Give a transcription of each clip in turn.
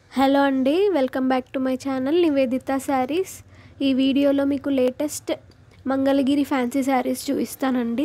hello అండి welcome back to my channel Nivedita saris ఈ వీడియోలో మీకు లేటెస్ట్ మంగళగిరి ఫ్యాన్సీ శారీస్ చూపిస్తానండి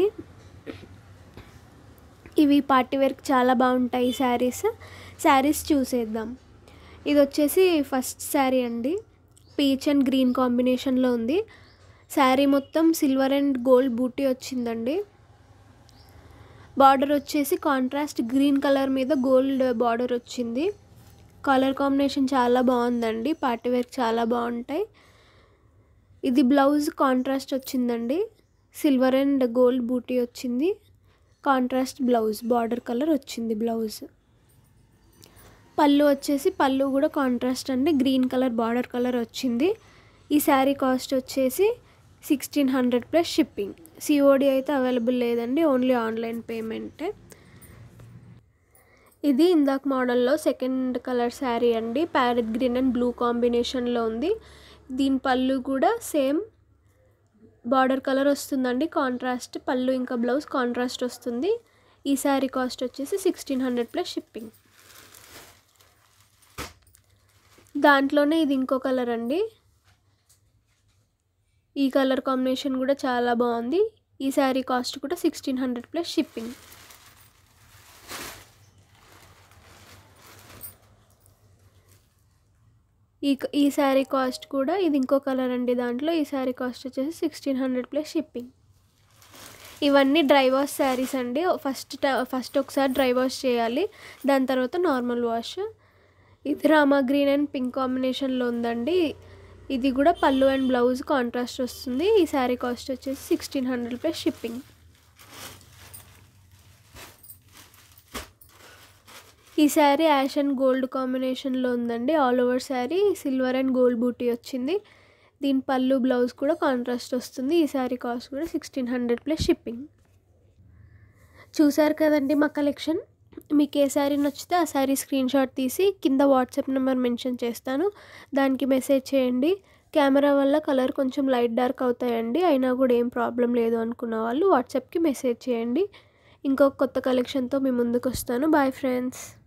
ఇవి పార్టీ వేర్కి చాలా బాగుంటాయి శారీస్ శారీస్ చూసేద్దాం ఇది వచ్చేసి ఫస్ట్ శారీ అండి పీచ్ అండ్ గ్రీన్ కాంబినేషన్లో ఉంది శారీ మొత్తం సిల్వర్ అండ్ గోల్డ్ బూటీ వచ్చిందండి బార్డర్ వచ్చేసి కాంట్రాస్ట్ గ్రీన్ కలర్ మీద గోల్డ్ బార్డర్ వచ్చింది కలర్ కాంబినేషన్ చాలా బాగుందండి పార్టీ వేర్ చాలా బాగుంటాయి ఇది బ్లౌజ్ కాంట్రాస్ట్ వచ్చిందండి సిల్వర్ అండ్ గోల్డ్ బూటీ వచ్చింది కాంట్రాస్ట్ బ్లౌజ్ బార్డర్ కలర్ వచ్చింది బ్లౌజ్ పళ్ళు వచ్చేసి పళ్ళు కూడా కాంట్రాస్ట్ అండి గ్రీన్ కలర్ బార్డర్ కలర్ వచ్చింది ఈ శారీ కాస్ట్ వచ్చేసి sixteen hundred plus shipping COD అయితే అవైలబుల్ లేదండి ఓన్లీ ఆన్లైన్ పేమెంటే ఇది ఇందాక మోడల్లో సెకండ్ కలర్ శారీ అండి ప్యారెట్ గ్రీన్ అండ్ బ్లూ కాంబినేషన్లో ఉంది దీని పళ్ళు కూడా సేమ్ బార్డర్ కలర్ వస్తుందండి కాంట్రాస్ట్ పళ్ళు ఇంకా బ్లౌజ్ కాంట్రాస్ట్ వస్తుంది ఈ శారీ కాస్ట్ వచ్చేసి సిక్స్టీన్ హండ్రెడ్ ప్లస్ షిప్పింగ్ దాంట్లోనే ఇది ఇంకో కలర్ అండి ఈ కలర్ కాంబినేషన్ కూడా చాలా బాగుంది ఈ శారీ కాస్ట్ కూడా సిక్స్టీన్ హండ్రెడ్ ప్లస్ షిప్పింగ్ ఈ ఈ శారీ కాస్ట్ కూడా ఇది ఇంకో కలర్ అండి దాంట్లో ఈ శారీ కాస్ట్ వచ్చేసి సిక్స్టీన్ హండ్రెడ్ ప్లస్ షిప్పింగ్ ఇవన్నీ డ్రై వాష్ శారీస్ అండి ఫస్ట్ ఫస్ట్ ఒకసారి డ్రై వాష్ చేయాలి దాని తర్వాత నార్మల్ వాష్ ఇది రామా గ్రీన్ అండ్ పింక్ కాంబినేషన్లో ఉందండి ఇది కూడా పళ్ళు అండ్ బ్లౌజ్ కాంట్రాస్ట్ వస్తుంది ఈ శారీ కాస్ట్ వచ్చేసి సిక్స్టీన్ హండ్రెడ్ ప్లస్ షిప్పింగ్ ఈ శారీ యాష్ అండ్ గోల్డ్ కాంబినేషన్లో ఉందండి all over sari silver and gold బూటీ వచ్చింది దీని పళ్ళు బ్లౌజ్ కూడా కాంట్రాస్ట్ వస్తుంది ఈ శారీ కాస్ట్ కూడా సిక్స్టీన్ హండ్రెడ్ ప్లస్ షిప్పింగ్ చూసారు కదండి మా కలెక్షన్ మీకు ఏ శారీ నచ్చితే ఆ శారీ స్క్రీన్ షాట్ తీసి కింద వాట్సాప్ నెంబర్ మెన్షన్ చేస్తాను దానికి మెసేజ్ చేయండి కెమెరా వల్ల కలర్ కొంచెం లైట్ డార్క్ అవుతాయండి అయినా కూడా ఏం ప్రాబ్లం లేదు అనుకున్న వాళ్ళు వాట్సాప్కి మెసేజ్ చేయండి ఇంకొక కొత్త కలెక్షన్తో మీ ముందుకు వస్తాను బాయ్ ఫ్రెండ్స్